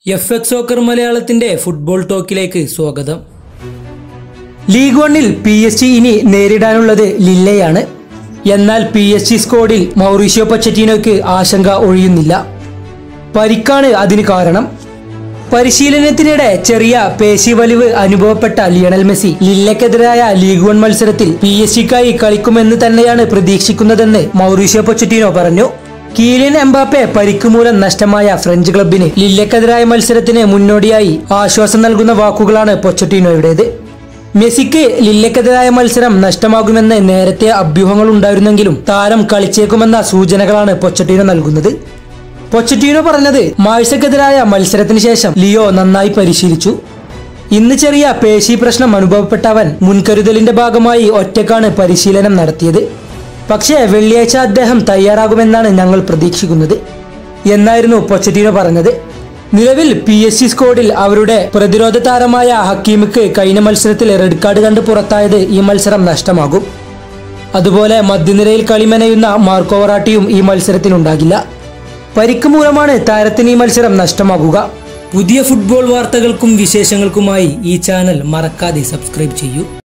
F X soccer മലയാളത്തിന്റെ football ടോക്കിലേക്ക് സ്വാഗതം ലീഗ് വണ്ണിൽ പി എസ് ജി ഇനി നേരിടാനുള്ളത് ലില്ലയാണ് എന്നാൽ പി എസ് ജി സ്കോഡിൽ മൗറീഷ്യോ പൊച്ചറ്റീനോയ്ക്ക് ആശങ്ക ഒഴിയുന്നില്ല പരിക്കാണ് അതിന് കാരണം പരിശീലനത്തിനിടെ ചെറിയ പേശി വലിവ് അനുഭവപ്പെട്ട ലിയണൽ മെസ്സി ലില്ലക്കെതിരായ ലീഗ് വൺ മത്സരത്തിൽ പി എസ് ജിക്കായി കളിക്കുമെന്ന് തന്നെയാണ് പ്രതീക്ഷിക്കുന്നതെന്ന് മൗറീഷ്യോ പൊച്ചറ്റീനോ പറഞ്ഞു കീലിയൻ എംബാപ്പെ പരിക്ക് മൂലം നഷ്ടമായ ഫ്രഞ്ച് ക്ലബിന് ലില്ലക്കെതിരായ മത്സരത്തിന് മുന്നോടിയായി ആശ്വാസം നൽകുന്ന വാക്കുകളാണ് പൊച്ചറ്റീനോയുടേത് മെസ്സിക്ക് ലില്ലക്കെതിരായ മത്സരം നഷ്ടമാകുമെന്ന് നേരത്തെ അഭ്യൂഹങ്ങൾ ഉണ്ടായിരുന്നെങ്കിലും താരം കളിച്ചേക്കുമെന്ന സൂചനകളാണ് പൊച്ചറ്റീനോ നൽകുന്നത് പൊച്ചറ്റീനോ പറഞ്ഞത് മാഴ്സക്കെതിരായ മത്സരത്തിന് ശേഷം ലിയോ നന്നായി പരിശീലിച്ചു ഇന്ന് ചെറിയ പേശി പ്രശ്നം അനുഭവപ്പെട്ട അവൻ മുൻകരുതലിന്റെ ഭാഗമായി ഒറ്റക്കാണ് പരിശീലനം നടത്തിയത് പക്ഷേ വെള്ളിയാഴ്ച അദ്ദേഹം തയ്യാറാകുമെന്നാണ് ഞങ്ങൾ പ്രതീക്ഷിക്കുന്നത് എന്നായിരുന്നു പൊച്ചറ്റീനോ പറഞ്ഞത് നിലവിൽ പി എസ് സി സ്കോഡിൽ അവരുടെ പ്രതിരോധ താരമായ ഹക്കീമിക്ക് കഴിഞ്ഞ മത്സരത്തിൽ റെഡ് കാർഡ് കണ്ട് പുറത്തായത് ഈ മത്സരം നഷ്ടമാകും അതുപോലെ മധ്യനിരയിൽ കളിമെനയുന്ന മാർക്കോ വറാട്ടിയും ഈ മത്സരത്തിനുണ്ടാകില്ല പരിക്ക് മൂലമാണ് താരത്തിന് ഈ മത്സരം നഷ്ടമാകുക പുതിയ ഫുട്ബോൾ വാർത്തകൾക്കും വിശേഷങ്ങൾക്കുമായി ഈ ചാനൽ മറക്കാതെ സബ്സ്ക്രൈബ് ചെയ്യൂ